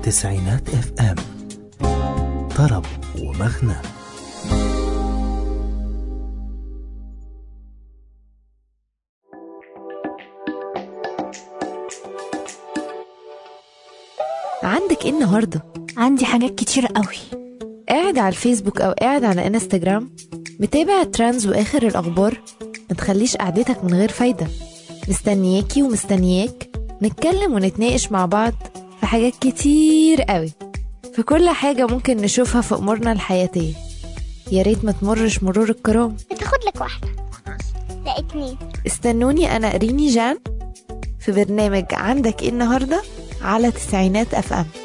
تسعينات اف ام طرب ومغنى عندك ايه النهارده عندي حاجات كتير قوي قاعد على الفيسبوك او قاعد على انستجرام متابع الترندز واخر الاخبار ما تخليش قعدتك من غير فايده مستنياكي ومستنياك نتكلم ونتناقش مع بعض في حاجات كتير قوي في كل حاجة ممكن نشوفها في أمورنا الحياتية يا ريت ما تمرش مرور الكرام بتاخد لك واحدة لا اتنين استنوني أنا ريني جان في برنامج عندك إيه النهاردة على تسعينات أف أم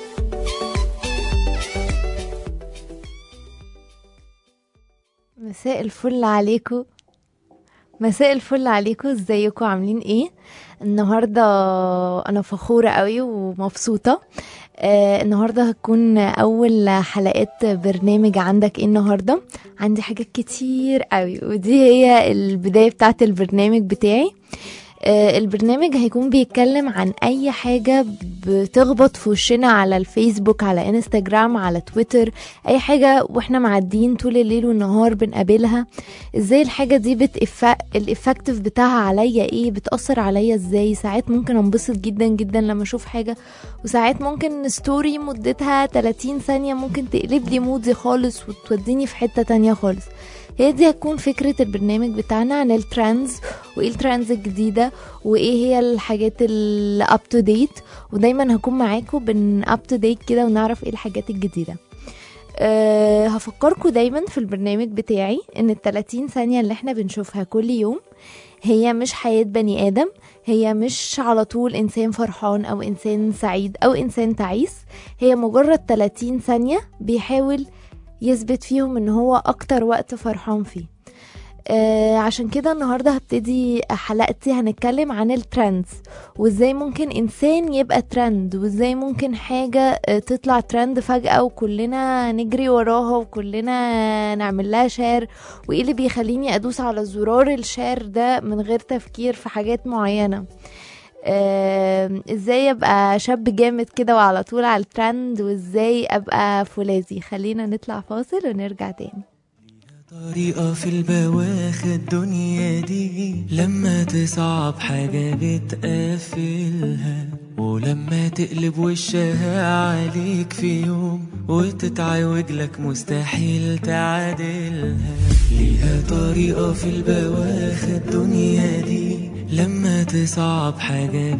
مساء الفل عليكم مساء الفل عليكم ازيكم عاملين ايه النهارده انا فخوره قوي ومبسوطه آه النهارده هتكون اول حلقات برنامج عندك ايه النهارده عندي حاجات كتير قوي ودي هي البدايه بتاعت البرنامج بتاعي آه، البرنامج هيكون بيتكلم عن اي حاجة بتخبط في وشنا على الفيسبوك على انستجرام على تويتر اي حاجة واحنا معديين طول الليل والنهار بنقابلها ازاي الحاجة دي بتأف... الافكتيف بتاعها عليا ايه بتأثر عليا ازاي ساعات ممكن انبسط جدا جدا لما اشوف حاجة وساعات ممكن ستوري مدتها 30 ثانية ممكن تقلب لي مودي خالص وتوديني في حتة تانية خالص هي دي هتكون فكرة البرنامج بتاعنا عن الترندز وايه الترندز الجديدة وايه هي الحاجات ال up to date ودايما هكون معاكم بن up to date كده ونعرف ايه الحاجات الجديدة أه هفكركم دايما في البرنامج بتاعي ان ال 30 ثانية اللي احنا بنشوفها كل يوم هي مش حياة بني آدم هي مش على طول إنسان فرحان أو إنسان سعيد أو إنسان تعيس هي مجرد 30 ثانية بيحاول يثبت فيهم ان هو اكتر وقت فرحان فيه آه عشان كده النهارده هبتدي حلقتي هنتكلم عن الترندز وازاي ممكن انسان يبقى ترند وازاي ممكن حاجه آه، تطلع ترند فجاه وكلنا نجري وراها وكلنا نعمل لها شير وايه اللي بيخليني ادوس على زرار الشير ده من غير تفكير في حاجات معينه آه، ازاي ابقى شاب جامد كده وعلى طول على الترند وازاي ابقى فولاذي خلينا نطلع فاصل ونرجع تاني طريقة في البواخة الدنيا دي لما تصعب حاجة بتقفلها ولما تقلب وشها عليك في يوم وتتعوج لك مستحيل تعادلها ليها طريقة في البواخة الدنيا دي لما تصعب حاجة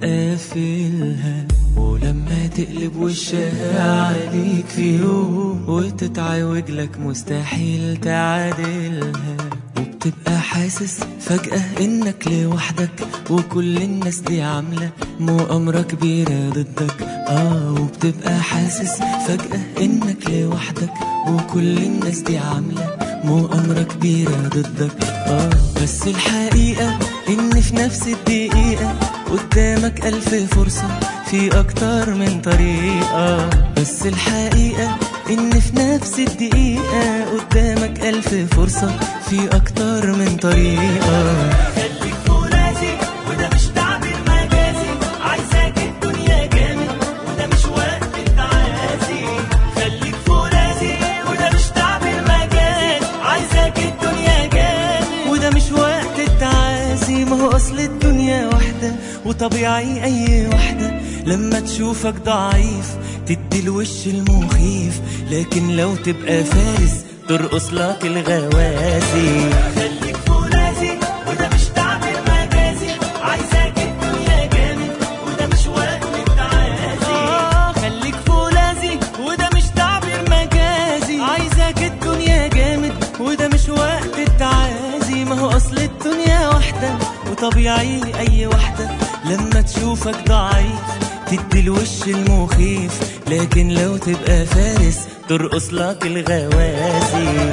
بتقفلها ولما تقلب وشها عليك في يوم وتتعوج لك مستحيل تعادلها وبتبقى حاسس فجأة انك لوحدك وكل الناس دي عاملة مؤامرة كبيرة ضدك اه وبتبقى حاسس فجأة انك لوحدك وكل الناس دي عاملة مؤامرة كبيرة ضدك اه بس الحقيقة ان في نفس الدقيقة قدامك ألف فرصة في أكتر من طريقة بس الحقيقة إن في نفس الدقيقة قدامك ألف فرصة في أكتر من طريقة خليك فرازي وده مش تعبير مجازي عايزاك الدنيا جامد وده مش وقت التعازي خليك فرازي وده مش تعبير مجازي عايزاك الدنيا جامد وده مش وقت التعازي ما هو أصل الدنيا واحدة وطبيعي أي واحدة لما تشوفك ضعيف تدي الوش المخيف لكن لو تبقى فارس ترقص لك الغوازي خليك فرازي وده مش تعبير مجازي عايزاك الدنيا جامد وده مش وقت التعازي آه خليك فولاذي وده مش تعبير مجازي عايزاك الدنيا جامد وده مش وقت التعازي ما هو اصل الدنيا واحدة وطبيعي اي واحدة لما تشوفك ضعيف تدي الوش المخيف لكن لو تبقى فارس ترقص لك الغوازي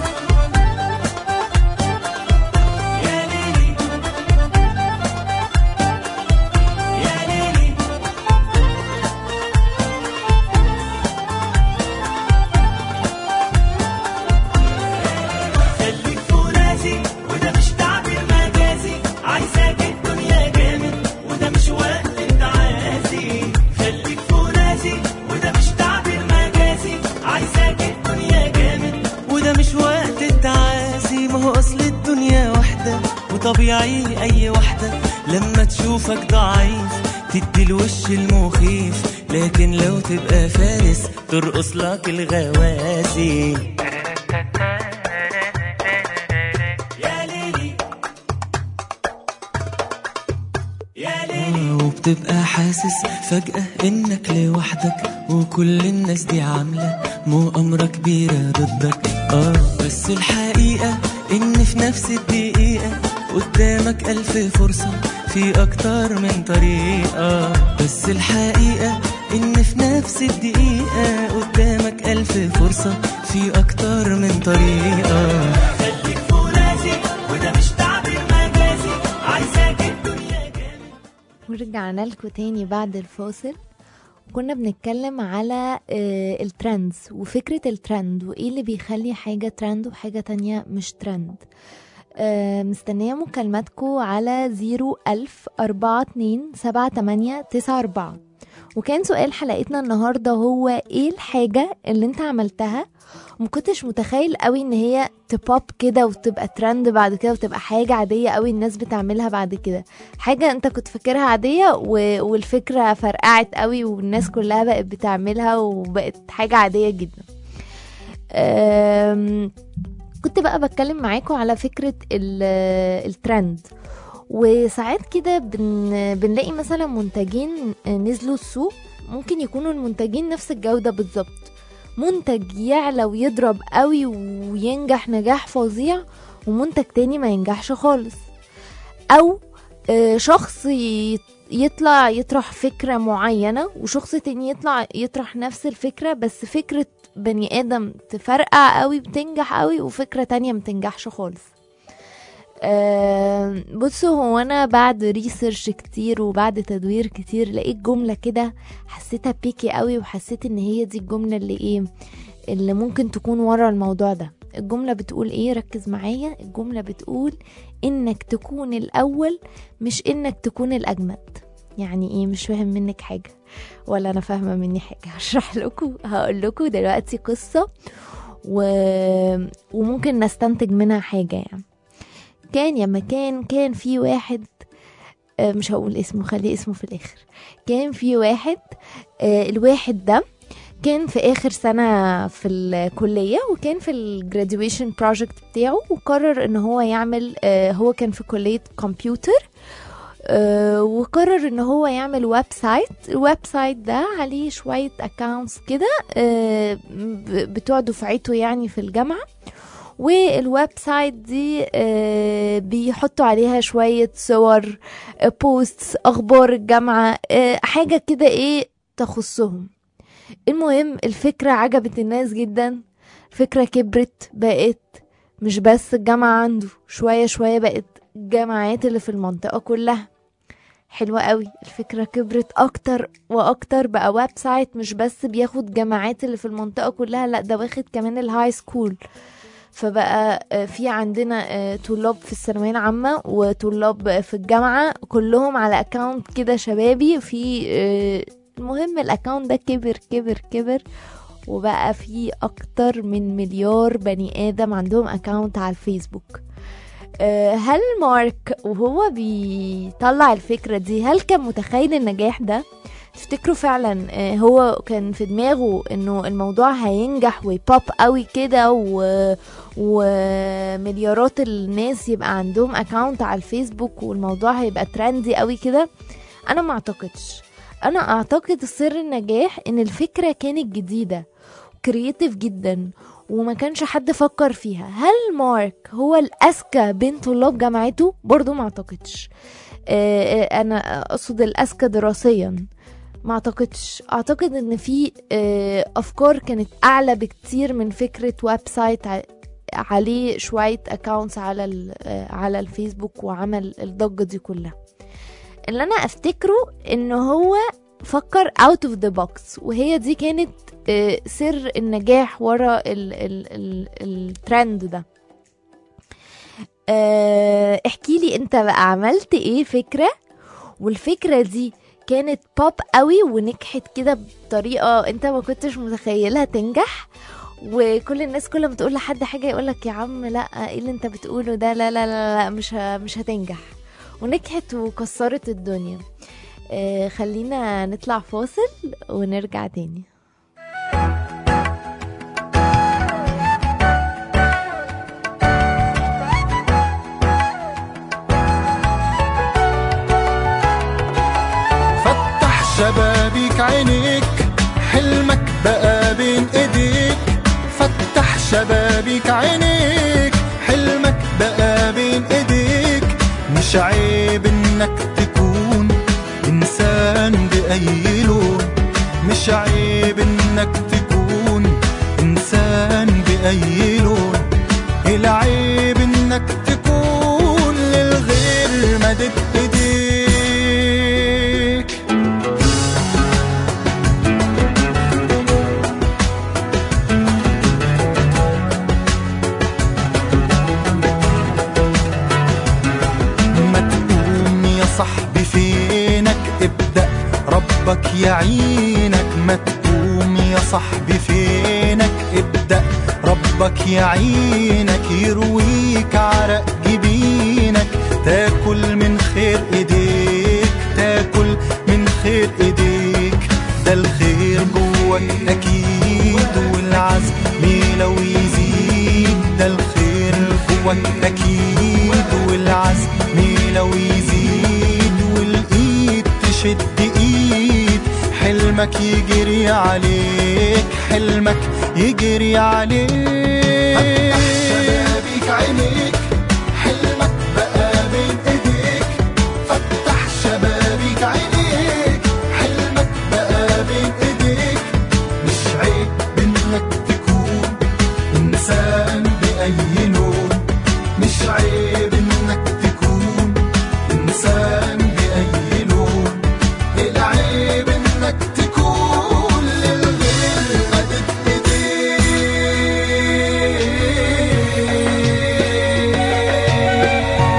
يا ليلي يا ليلي خليك فرازي وده مش تعبير مجازي عايزاك الدنيا جامد وده مش وقت التعازي خليك فرازي طبيعي اي واحدة لما تشوفك ضعيف تدي الوش المخيف لكن لو تبقى فارس ترقص لك الغواسي يا ليلي يا ليلي وبتبقى حاسس فجأة انك لوحدك وكل الناس دي عاملة مؤامرة كبيرة ضدك اه بس الحقيقة ان في نفس الدقيقة قدامك ألف فرصة في أكتر من طريقة بس الحقيقة إن في نفس الدقيقة قدامك ألف فرصة في أكتر من طريقة خليك فرازي وده مش تعبير مجازي عايزاك الدنيا جامد ورجعنا لكم تاني بعد الفاصل كنا بنتكلم على آه، الترندز وفكرة الترند وإيه اللي بيخلي حاجة ترند وحاجة تانية مش ترند آه، مستنية مكالماتكم على زيرو ألف أربعة اتنين سبعة تمانية تسعة أربعة وكان سؤال حلقتنا النهاردة هو ايه الحاجة اللي انت عملتها ومكنتش متخيل قوي ان هي تبوب كده وتبقى ترند بعد كده وتبقى حاجة عادية قوي الناس بتعملها بعد كده حاجة انت كنت فاكرها عادية و... والفكرة فرقعت قوي والناس كلها بقت بتعملها وبقت حاجة عادية جدا أم... كنت بقى بتكلم معاكم على فكرة ال- الترند وساعات كده بن... بنلاقي مثلا منتجين نزلوا السوق ممكن يكونوا المنتجين نفس الجودة بالظبط منتج يعلى ويضرب قوي وينجح نجاح فظيع ومنتج تاني ما ينجحش خالص او آه، شخص ي- يطلع يطرح فكرة معينة وشخص تاني يطلع يطرح نفس الفكرة بس فكرة بني آدم تفرقع قوي بتنجح قوي وفكرة تانية متنجحش خالص آه، بصوا هو انا بعد ريسيرش كتير وبعد تدوير كتير لقيت جملة كده حسيتها بيكي قوي وحسيت ان هي دي الجملة اللي ايه اللي ممكن تكون ورا الموضوع ده الجملة بتقول ايه ركز معايا الجملة بتقول انك تكون الاول مش انك تكون الاجمد يعني ايه مش فاهم منك حاجة ولا انا فاهمة مني حاجة هشرح لكم هقول لكم دلوقتي قصة و... وممكن نستنتج منها حاجة يعني كان يا مكان كان في واحد آه، مش هقول اسمه خلي اسمه في الاخر كان في واحد آه، الواحد ده كان في اخر سنه في الكليه وكان في الجراديويشن بروجكت بتاعه وقرر ان هو يعمل آه، هو كان في كليه كمبيوتر آه، وقرر ان هو يعمل ويب سايت الويب سايت ده عليه شويه اكاونتس كده آه، ب- بتوع دفعته يعني في الجامعه والويب سايت دي آه، بيحطوا عليها شوية صور آه، بوستس أخبار الجامعة آه، حاجة كده إيه تخصهم المهم الفكرة عجبت الناس جدا الفكرة كبرت بقت مش بس الجامعة عنده شوية شوية بقت الجامعات اللي في المنطقة كلها حلوة قوي الفكرة كبرت أكتر وأكتر بقى ويب سايت مش بس بياخد جامعات اللي في المنطقة كلها لأ ده واخد كمان الهاي سكول فبقى آه، في عندنا آه، طلاب في الثانويه العامه وطلاب في الجامعه كلهم على اكونت كده شبابي في آه، المهم الاكونت ده كبر كبر كبر وبقى في اكتر من مليار بني ادم عندهم اكونت على الفيسبوك آه، هل مارك وهو بيطلع الفكرة دي هل كان متخيل النجاح ده تفتكروا فعلا آه، هو كان في دماغه انه الموضوع هينجح ويبوب قوي كده و... ومليارات الناس يبقى عندهم اكاونت على الفيسبوك والموضوع هيبقى ترندي قوي كده انا ما اعتقدش انا اعتقد سر النجاح ان الفكرة كانت جديدة كرييتيف جدا وما كانش حد فكر فيها هل مارك هو الاذكى بين طلاب جامعته برضو ما اعتقدش آه، آه، انا اقصد الاذكى دراسيا ما اعتقدش اعتقد ان في آه، افكار كانت اعلى بكتير من فكره ويب سايت ع- عليه شويه اكاونتس على ال- آه، على الفيسبوك وعمل الضجه دي كلها اللي انا افتكره ان هو فكر out of the box وهي دي كانت آه، سر النجاح ورا ال ال ال الترند ده آه، احكي لي انت بقى عملت ايه فكرة والفكرة دي كانت بوب قوي ونجحت كده بطريقة انت ما كنتش متخيلها تنجح وكل الناس كل ما تقول لحد حاجه يقول لك يا عم لا ايه اللي انت بتقوله ده لا لا لا, لا مش ه- مش هتنجح ونجحت وكسرت الدنيا آه خلينا نطلع فاصل ونرجع تاني فتح شبابيك عينيك حلمك بقى بين ايديك فتح شبابيك عينيك حلمك بقى بين ايديك مش عيب انك تكون انسان باي لون مش عيب انك تكون انسان باي لون العيب انك تكون للغير مدد ايديك ما تقوم يا صاحبي فينك ابدأ ربك يعينك ما تقوم يا صاحبي فينك ابدأ ربك يعينك يرويك عرق جبينك تاكل من خير ايديك تاكل من خير ايديك ده الخير جواك اكيد والعزم لو يزيد ده الخير جواك اكيد والعزم لو يزيد والايد تشد ايد حلمك يجري عليك حلمك يجري عليك فتح شبابيك عينيك حلمك بقى بين ايديك فتح شبابيك عينيك حلمك بقى بين ايديك مش عيب انك تكون انسان باي لون مش عيب انك تكون انسان باي لون العيب انك تكون للغير مدد ايديك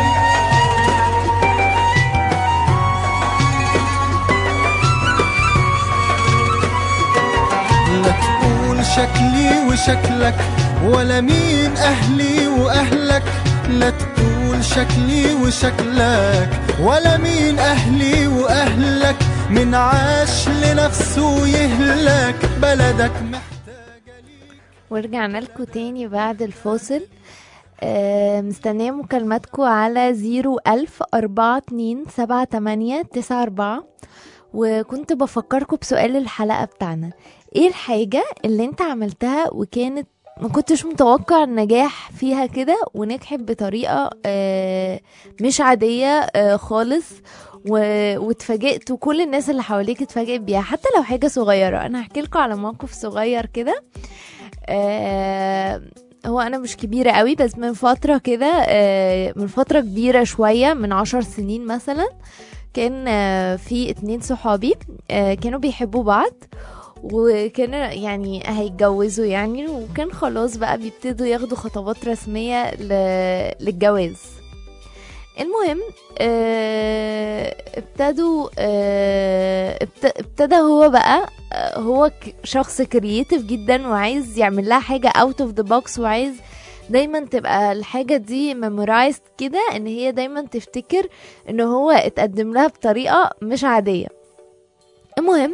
لا تقول شكلي وشكلك ولا مين أهلي وأهلك لا تقول شكلي وشكلك ولا مين أهلي وأهلك من عاش لنفسه يهلك بلدك محتاجة ليك ورجعنا لكم تاني بعد الفاصل آه، مستنية مكالماتكم على زيرو ألف أربعة اتنين سبعة تمانية تسعة أربعة وكنت بفكركم بسؤال الحلقة بتاعنا ايه الحاجة اللي انت عملتها وكانت ما كنتش متوقع النجاح فيها كده ونجحت بطريقة آه، مش عادية آه، خالص و- واتفاجئت وكل الناس اللي حواليك اتفاجئت بيها حتى لو حاجة صغيرة انا هحكي لكم على موقف صغير كده آه، هو انا مش كبيرة قوي بس من فترة كده آه، من فترة كبيرة شوية من عشر سنين مثلا كان آه، في اتنين صحابي آه، كانوا بيحبوا بعض وكانوا يعني هيتجوزوا يعني وكان خلاص بقى بيبتدوا ياخدوا خطوات رسمية ل- للجواز المهم آه، ابتدوا آه، ابت- ابتدى هو بقى آه، هو ك- شخص كرييتيف جدا وعايز يعمل لها حاجة اوت اوف ذا بوكس وعايز دايما تبقى الحاجة دي ميمورايزد كده ان هي دايما تفتكر ان هو اتقدم لها بطريقة مش عادية المهم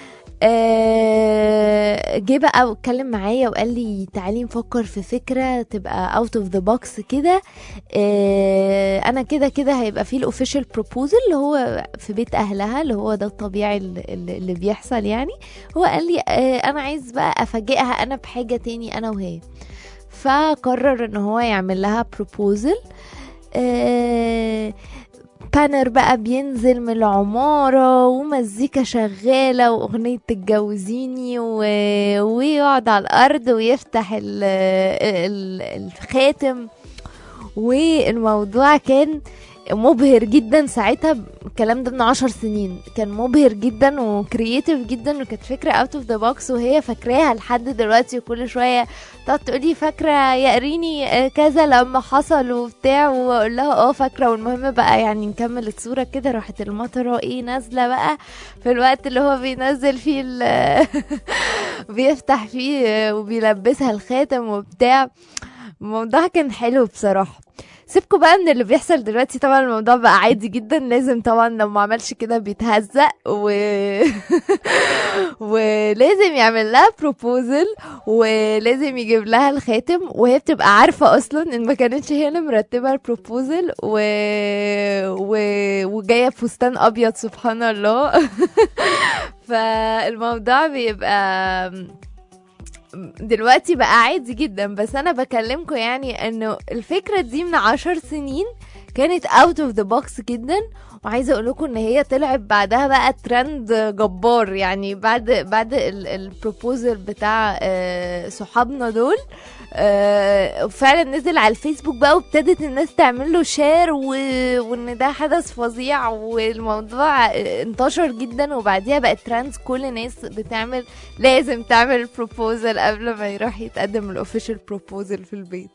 آه، جه بقى واتكلم معايا وقال لي تعالي نفكر في فكرة تبقى اوت اوف ذا بوكس كده آه، انا كده كده هيبقى فيه الاوفيشال بروبوزل اللي هو في بيت اهلها اللي هو ده الطبيعي اللي, اللي بيحصل يعني هو قال لي آه، انا عايز بقى افاجئها انا بحاجة تاني انا وهي فقرر ان هو يعمل لها بروبوزل بانر بقى بينزل من العمارة ومزيكا شغالة وأغنية تتجوزيني و... ويقعد على الأرض ويفتح ال... ال... الخاتم والموضوع كان مبهر جدا ساعتها الكلام ده من عشر سنين كان مبهر جدا وكرييتيف جدا وكانت فكرة اوت اوف ذا بوكس وهي فاكراها لحد دلوقتي وكل شوية تقعد تقولي فاكرة يا قريني آه، كذا لما حصل وبتاع واقول لها اه فاكرة والمهم بقى يعني نكمل الصورة كده راحت المطرة ايه نازلة بقى في الوقت اللي هو بينزل فيه ال- بيفتح فيه آه، وبيلبسها الخاتم وبتاع الموضوع كان حلو بصراحة سيبكوا بقى من اللي بيحصل دلوقتي طبعا الموضوع بقى عادي جدا لازم طبعا لو ما عملش كده بيتهزق و... ولازم يعمل لها بروبوزل ولازم يجيب لها الخاتم وهي بتبقى عارفة اصلا ان ما كانتش هي اللي مرتبة البروبوزل و... و... وجاية بفستان ابيض سبحان الله فالموضوع بيبقى دلوقتي بقى عادي جدا بس انا بكلمكم يعني انه الفكره دي من عشر سنين كانت اوت اوف ذا بوكس جدا وعايزه اقول لكم ان هي طلعت بعدها بقى ترند جبار يعني بعد بعد البروبوزل بتاع آه، صحابنا دول آه، فعلا نزل على الفيسبوك بقى وابتدت الناس تعمل له شير و... وان ده حدث فظيع والموضوع انتشر جدا وبعديها بقت ترند كل الناس بتعمل لازم تعمل بروبوزل قبل ما يروح يتقدم الاوفيشال بروبوزل في البيت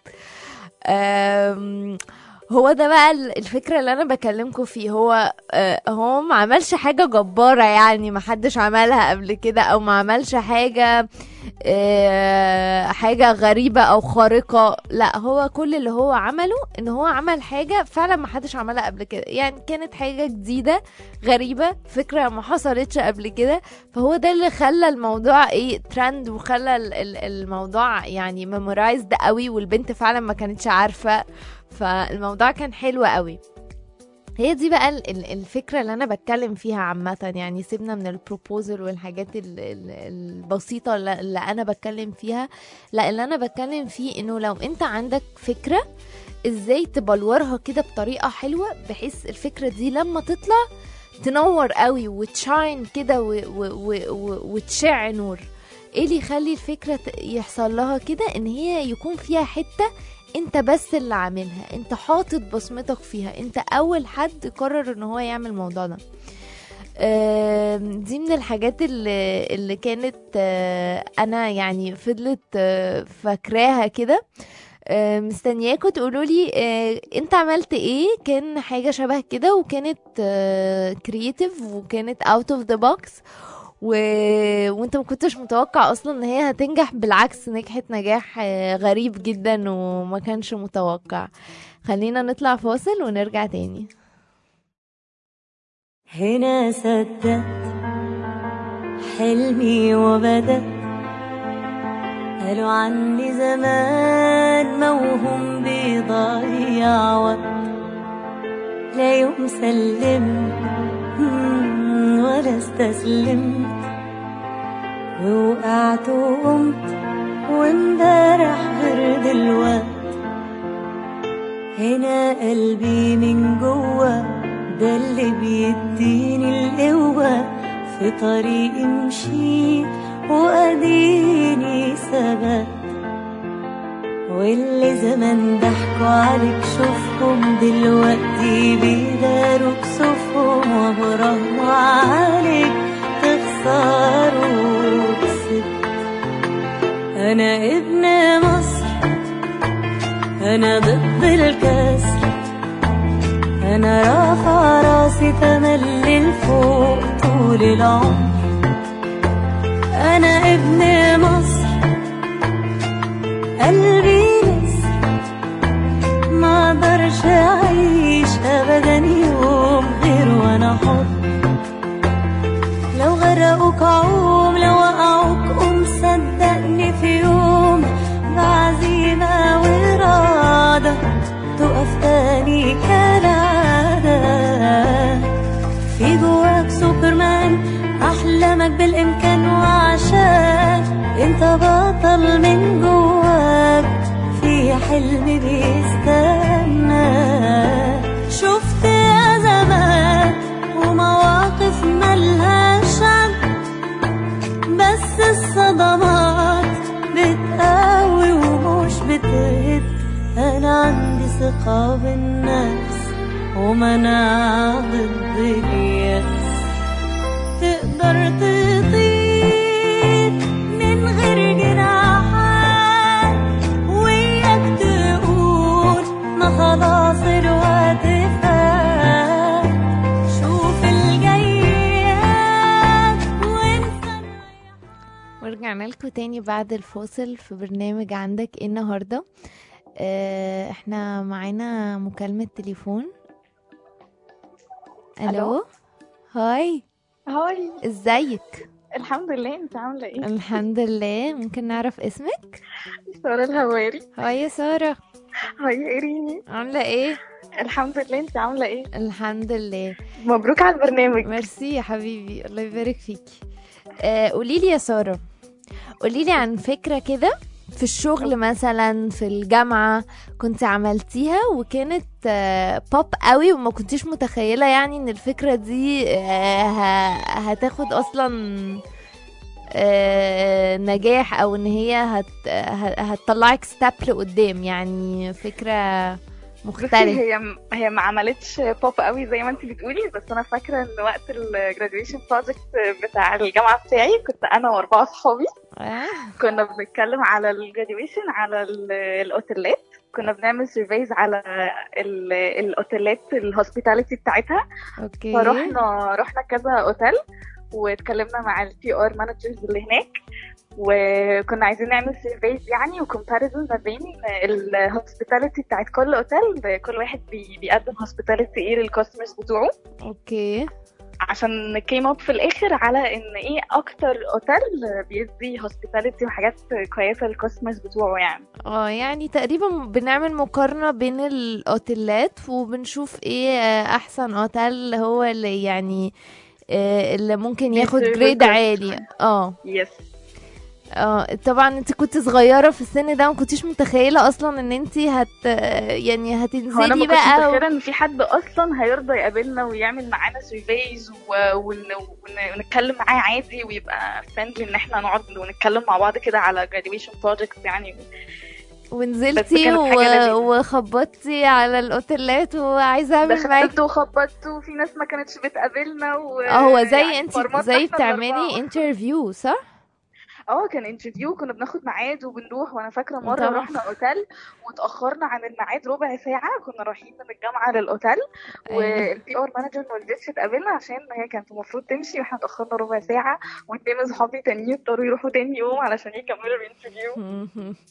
أم، هو ده بقى ال- الفكرة اللي أنا بكلمكم فيه هو آه، هو ما عملش حاجة جبارة يعني ما حدش عملها قبل كده أو ما عملش حاجة آه، حاجة غريبة أو خارقة لا هو كل اللي هو عمله إن هو عمل حاجة فعلا ما حدش عملها قبل كده يعني كانت حاجة جديدة غريبة فكرة ما حصلتش قبل كده فهو ده اللي خلى الموضوع ايه ترند وخلى ال- ال- الموضوع يعني ميمورايزد قوي والبنت فعلا ما كانتش عارفة فالموضوع كان حلو قوي هي دي بقى ال- ال- الفكرة اللي أنا بتكلم فيها عامة يعني سيبنا من البروبوزل والحاجات ال- ال- البسيطة اللي اللي أنا بتكلم فيها لا اللي أنا بتكلم فيه إنه لو أنت عندك فكرة إزاي تبلورها كده بطريقة حلوة بحيث الفكرة دي لما تطلع تنور قوي وتشاين كده و- و- و- و- وتشع نور ايه اللي يخلي الفكرة ت- يحصل لها كده ان هي يكون فيها حتة انت بس اللي عاملها انت حاطط بصمتك فيها انت اول حد قرر ان هو يعمل الموضوع ده آم، دي من الحاجات اللي, اللي كانت آه، انا يعني فضلت آه، فاكراها كده آه، مستنياكوا تقولوا لي انت عملت ايه كان حاجه شبه كده وكانت كرييتيف وكانت اوت اوف ذا بوكس و... وانت ما كنتش متوقع اصلا ان هي هتنجح بالعكس نجحت نجاح آه، غريب جدا وما كانش متوقع خلينا نطلع فاصل ونرجع تاني هنا صدقت حلمي وبدأت قالوا عني زمان موهوم بيضيع وقت لا يوم سلمت مم، ولا استسلمت ووقعت وقمت وامبارح غير دلوقت هنا قلبي من جوه ده اللي بيديني القوة في طريقي مشيت وأديني ثبت واللي زمان ضحكوا عليك شوفهم دلوقتي بيداروا كسوفهم وبرغم عليك تخسروا كسبت أنا ابن مصر أنا ضد الكسر أنا رافع راسي تملي لفوق طول العمر أنا ابن مصر قلبي نسر ما اقدرش أعيش أبدا يوم غير وأنا حر لو غرقوك عوم لو وقعوك قوم صدقني في يوم بعزيمة وإرادة تقف تاني كالعادة في جواك سوبرمان أحلامك بالإمكان وعشان أنت بطل من جواك في حلم بيستنى شفت أزمات ومواقف ملهاش عد بس الصدمات بتقوي ومش بتهد انا عندي ثقة بالنفس ومناعة ضد اليأس تقدر تطير من غير جناحات وياك تقول ما خلاص الوقت فات شوف الجايات وانسى ورجعنا لكم تاني بعد الفاصل في برنامج عندك ايه النهارده آه، احنا معانا مكالمة تليفون الو ألو. هاي هاي ازيك الحمد لله انت عامله ايه الحمد لله ممكن نعرف اسمك ساره الهواري هاي يا سارة هاي ايريني عاملة ايه الحمد لله انت عامله ايه الحمد لله مبروك على البرنامج ميرسي يا حبيبي الله يبارك فيكي آه قولي لي يا ساره قولي لي عن فكره كده في الشغل مثلا في الجامعه كنت عملتيها وكانت آه بوب قوي وما كنتيش متخيله يعني ان الفكره دي آه ه- هتاخد اصلا آه نجاح او ان هي هت ه- هتطلعك ستاب لقدام يعني فكره بصي مختلفه هي هي ما عملتش بوب قوي زي ما انت بتقولي بس انا فاكره ان وقت الجراديويشن بروجكت بتاع الجامعه بتاعي كنت انا واربعه صحابي آه. كنا بنتكلم على الجراديويشن على ال- الاوتيلات كنا بنعمل سيرفيز على ال- الاوتيلات الهوسبيتاليتي بتاعتها اوكي فرحنا رحنا كذا اوتيل واتكلمنا مع البي ار مانجرز اللي هناك وكنا عايزين نعمل سيرفيز يعني وكومباريزون ما بين الهوسبيتاليتي بتاعت كل اوتيل كل واحد بي بيقدم هوسبيتاليتي ايه للكاستمرز بتوعه اوكي عشان كيم اب في الاخر على ان ايه اكتر اوتيل بيدي هوسبيتاليتي وحاجات كويسه للكاستمرز بتوعه يعني اه يعني تقريبا بنعمل مقارنة بين الأوتيلات وبنشوف ايه آه، أحسن أوتيل هو اللي يعني آه، اللي ممكن ياخد بيسيرف جريد الكاستمر. عالي اه يس اه طبعا انت كنت صغيرة في السن ده ما كنتش متخيلة اصلا ان انت هت يعني هو انا هتنزلي ما كنتش بقى و... متخيله ان في حد اصلا هيرضى يقابلنا ويعمل معانا سيرفيز و... ون... ون... ونتكلم معاه عادي ويبقى فريندلي ان احنا نقعد ونتكلم مع بعض كده على graduation project يعني بس ونزلتي كانت حاجة و... لذيذة. وخبطتي على الأوتيلات وعايزة أعمل معاكي دخلت وخبطت وفي ناس ما كانتش بتقابلنا و... اه هو زي يعني انت فرمطنا زي احنا بتعملي الأربعة. انترفيو صح؟ اه كان انترفيو كنا بناخد ميعاد وبنروح وانا فاكره مره طبعا. رحنا اوتيل واتاخرنا عن الميعاد ربع ساعه كنا رايحين من الجامعه للاوتيل أيوة. والبي ار مانجر ما رضتش تقابلنا عشان هي كانت المفروض تمشي واحنا اتاخرنا ربع ساعه واتنين اصحابي تانيين اضطروا يروحوا تاني يوم علشان يكملوا الانترفيو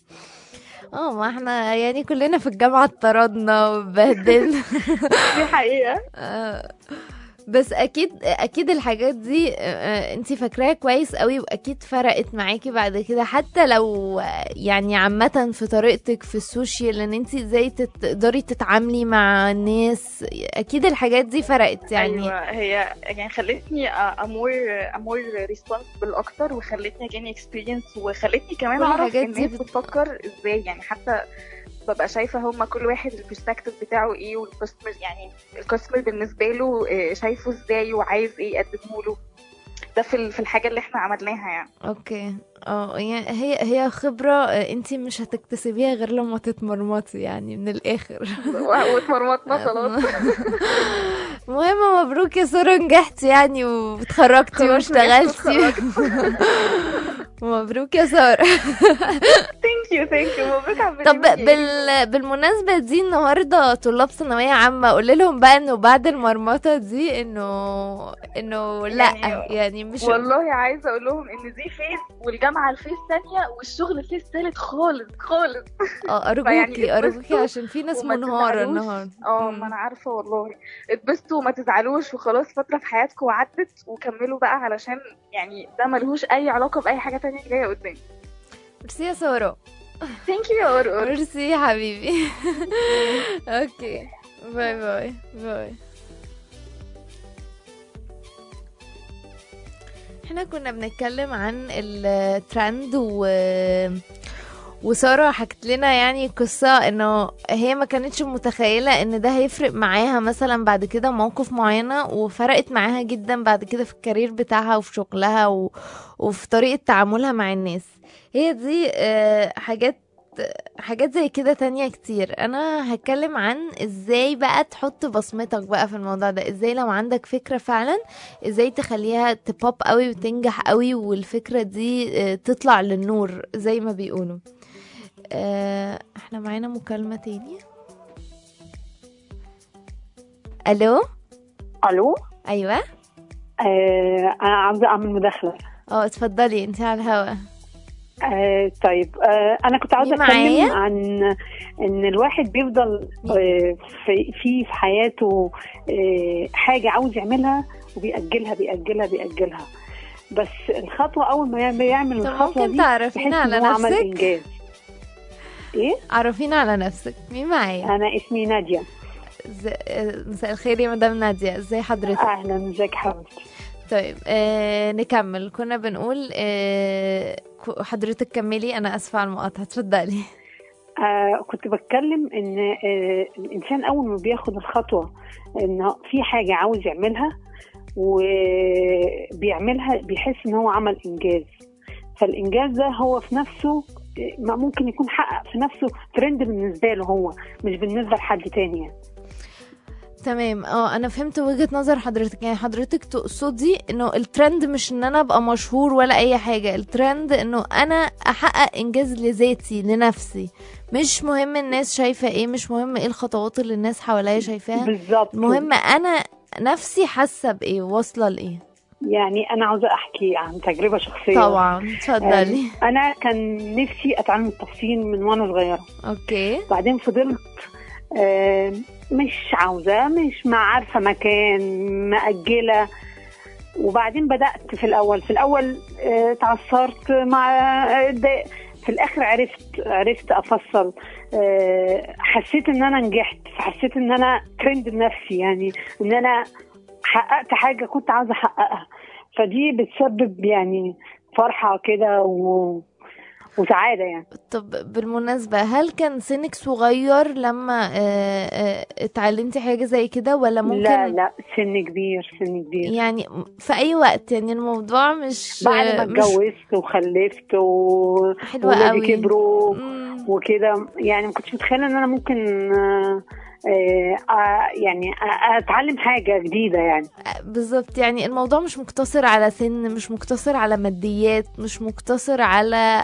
اه ما احنا يعني كلنا في الجامعة اتطردنا واتبهدلنا دي حقيقه آه، بس اكيد اكيد الحاجات دي انت فاكراها كويس قوي واكيد فرقت معاكي بعد كده حتى لو آه، يعني عامة في طريقتك في السوشيال ان انت ازاي تت- تقدري تتعاملي مع الناس اكيد الحاجات دي فرقت يعني ايوه هي يعني خلتني امور امور ريسبونسبل اكتر وخلتني اجاني اكسبيرينس وخلتني كمان كل اعرف الحاجات دي الناس بت- بتفكر ازاي يعني حتى ببقى شايفه هما كل واحد البرسبكتيف بتاعه ايه والكاستمر يعني الكاستمر بالنسبه له آه، شايفه ازاي وعايز ايه يقدمه له ده في ال- في الحاجه اللي احنا عملناها يعني اوكي اه يعني هي هي خبرة انت مش هتكتسبيها غير لما تتمرمطي يعني من الاخر و- واتمرمطنا خلاص المهم مبروك يا سارة نجحتي يعني واتخرجتي خلاص نجحت واشتغلتي مبروك يا سارة ثانك يو ثانك يو مبروك على طب البرنامج. بال... بالمناسبة دي النهاردة طلاب ثانوية عامة قول لهم بقى انه بعد المرمطة دي انه انه لا يعني- يعني مش والله عايزه اقول لهم ان دي فيس والجامعه الفيس ثانيه والشغل فيس ثالث خالص خالص اه فيعني ارجوكي ارجوكي اتبسطوا عشان في ناس وما منهارة تزعلوش. النهاردة اه مم. ما انا عارفه والله اتبسطوا وما تزعلوش وخلاص فتره في حياتكم وعدت وكملوا بقى علشان يعني ده ملهوش اي علاقه باي حاجه تانية جايه قدام ميرسي يا سارة ثانك يو يا قرقر ميرسي يا حبيبي اوكي باي باي باي احنا كنا بنتكلم عن الترند و وسارة حكت لنا يعني قصة انه هي ما كانتش متخيلة ان ده هيفرق معاها مثلا بعد كده موقف معينة وفرقت معاها جدا بعد كده في الكارير بتاعها وفي شغلها و... وفي طريقة تعاملها مع الناس هي دي آه، حاجات حاجات زي كده تانية كتير انا هتكلم عن ازاي بقى تحط بصمتك بقى في الموضوع ده ازاي لو عندك فكرة فعلا ازاي تخليها تبوب قوي وتنجح قوي والفكرة دي آه، تطلع للنور زي ما بيقولوا آه، احنا معانا مكالمة تاني الو الو ايوه آه انا عاوزه اعمل مداخله اه اتفضلي انت على الهوا آه طيب آه انا كنت عاوزه مين معايا؟ اتكلم عن ان الواحد بيفضل آه في في في حياته آه حاجه عاوز يعملها وبيأجلها بيأجلها بيأجلها بس الخطوه اول ما يعمل يعمل طب الخطوه ممكن دي تعرفينا يحس على إن هو عمل نفسك؟ انجاز ايه عرفينا على نفسك مين معايا انا اسمي ناديه ز- آه، مساء الخير يا مدام نادية ازاي حضرتك اهلا ازيك حبيبتي طيب آه نكمل كنا بنقول آه ك- حضرتك كملي انا اسفة على المقاطعة اتفضلي آه كنت بتكلم ان آه الانسان اول ما بياخد الخطوه ان في حاجه عاوز يعملها وبيعملها بيحس ان هو عمل انجاز فالانجاز ده هو في نفسه آه، ما ممكن يكون حقق في نفسه ترند بالنسبه له هو مش بالنسبه لحد تاني يعني. تمام اه انا فهمت وجهة نظر حضرتك يعني حضرتك تقصدي انه الترند مش ان انا ابقى مشهور ولا اي حاجة الترند انه انا احقق انجاز لذاتي لنفسي مش مهم الناس شايفة ايه مش مهم ايه الخطوات اللي الناس حواليا شايفاها بالظبط المهم انا نفسي حاسة بايه واصلة لايه يعني انا عاوزه احكي عن تجربه شخصيه طبعا اتفضلي آه، انا كان نفسي اتعلم التصفين من وانا صغيره اوكي بعدين فضلت آه، مش عاوزة مش ما عارفة مكان مأجلة وبعدين بدأت في الأول في الأول آه، اتعثرت مع آه، ده- في الآخر عرفت عرفت أفصل آه، حسيت إن أنا نجحت فحسيت إن أنا ترند بنفسي يعني إن أنا حققت حاجة كنت عاوزة أحققها فدي بتسبب يعني فرحة كده و... وسعادة يعني طب بالمناسبة هل كان سنك صغير لما آه، آه، اتعلمتي حاجة زي كده ولا ممكن لا لا سن كبير سن كبير يعني في أي وقت يعني الموضوع مش بعد ما مش اتجوزت وخلفت و... حلوة وولادي قوي. كبروا مم. وكده يعني ما كنتش متخيله ان انا ممكن آه، آه، آه، يعني آه، اتعلم حاجه جديده يعني بالظبط يعني الموضوع مش مقتصر على سن مش مقتصر على ماديات مش مقتصر على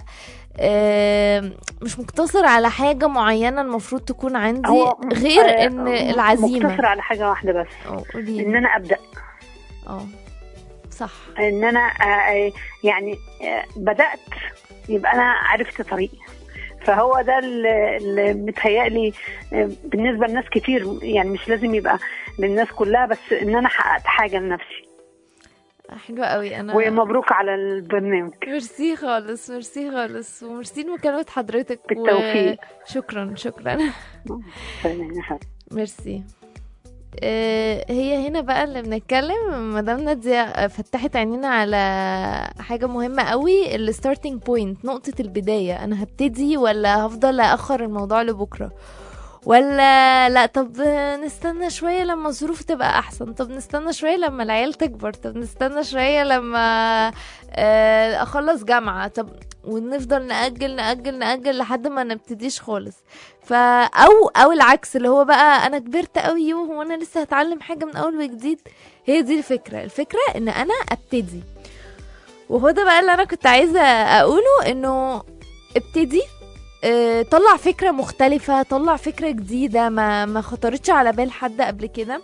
آه، مش مقتصر على حاجة معينة المفروض تكون عندي هو غير آه، ان العزيمة مقتصر على حاجه واحده بس اه قوليلي. ان انا ابدا اه صح ان انا آه، آه، يعني آه، بدات يبقى انا عرفت طريقي فهو ده اللي اللي متهيألي آه، بالنسبه لناس كتير يعني مش لازم يبقى للناس كلها بس ان انا حققت حاجه لنفسي حلوة قوي انا ومبروك على البرنامج ميرسي خالص ميرسي خالص وميرسي لمكالمة حضرتك بالتوفيق. شكرا شكرا سلام يا حبيبي. ميرسي آه، هي هنا بقى اللي بنتكلم مدام نادية فتحت عينينا على حاجة مهمة قوي الستارتنج بوينت نقطة البداية أنا هبتدي ولا هفضل أأخر الموضوع لبكرة ولا لا طب نستنى شوية لما الظروف تبقى أحسن طب نستنى شوية لما العيال تكبر طب نستنى شوية لما آه، أخلص جامعة طب ونفضل نأجل نأجل نأجل لحد ما نبتديش خالص فا او او العكس اللي هو بقى انا كبرت قوي وهو انا لسه هتعلم حاجه من اول وجديد هي دي الفكره الفكره ان انا ابتدي وهو ده بقى اللي انا كنت عايزه اقوله انه ابتدي اه طلع فكره مختلفه طلع فكره جديده ما ما خطرتش على بال حد قبل كده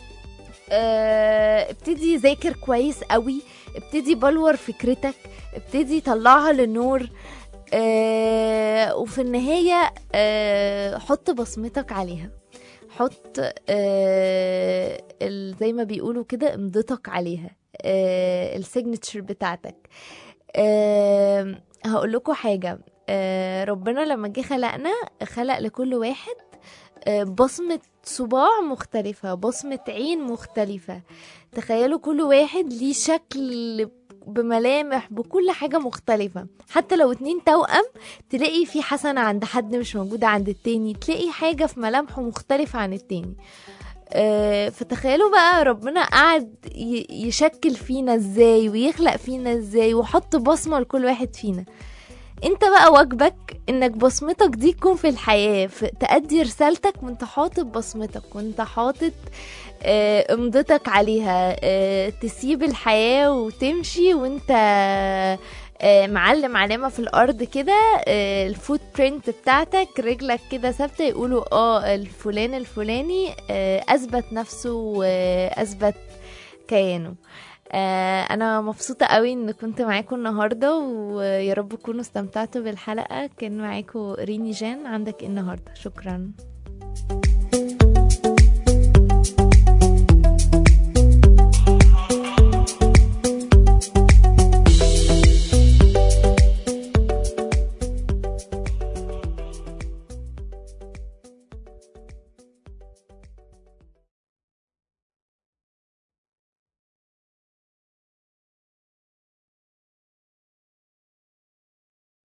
اه ابتدي ذاكر كويس قوي ابتدي بلور فكرتك ابتدي طلعها للنور آه وفي النهاية آه حط بصمتك عليها حط آه ال- زي ما بيقولوا كده امضتك عليها آه السيجنتشر بتاعتك آه هقول لكم حاجة آه ربنا لما جه خلقنا خلق لكل واحد آه بصمة صباع مختلفة بصمة عين مختلفة تخيلوا كل واحد ليه شكل بملامح بكل حاجة مختلفة حتى لو اتنين توأم تلاقي في حسنة عند حد مش موجودة عند التاني تلاقي حاجة في ملامحه مختلفة عن التاني آه، فتخيلوا بقى ربنا قعد ي- يشكل فينا ازاي ويخلق فينا ازاي وحط بصمة لكل واحد فينا انت بقى واجبك انك بصمتك دي تكون في الحياة في تأدي رسالتك وانت حاطط بصمتك وانت حاطط آه، امضتك عليها آه، تسيب الحياة وتمشي وانت آه، معلم علامة في الأرض كده آه، الفوت برينت بتاعتك رجلك كده ثابتة يقولوا اه الفلان الفلاني آه، أثبت نفسه وأثبت كيانه آه، انا مبسوطه قوي ان كنت معاكم النهارده ويا رب تكونوا استمتعتوا بالحلقه كان معاكم ريني جان عندك إيه النهارده شكرا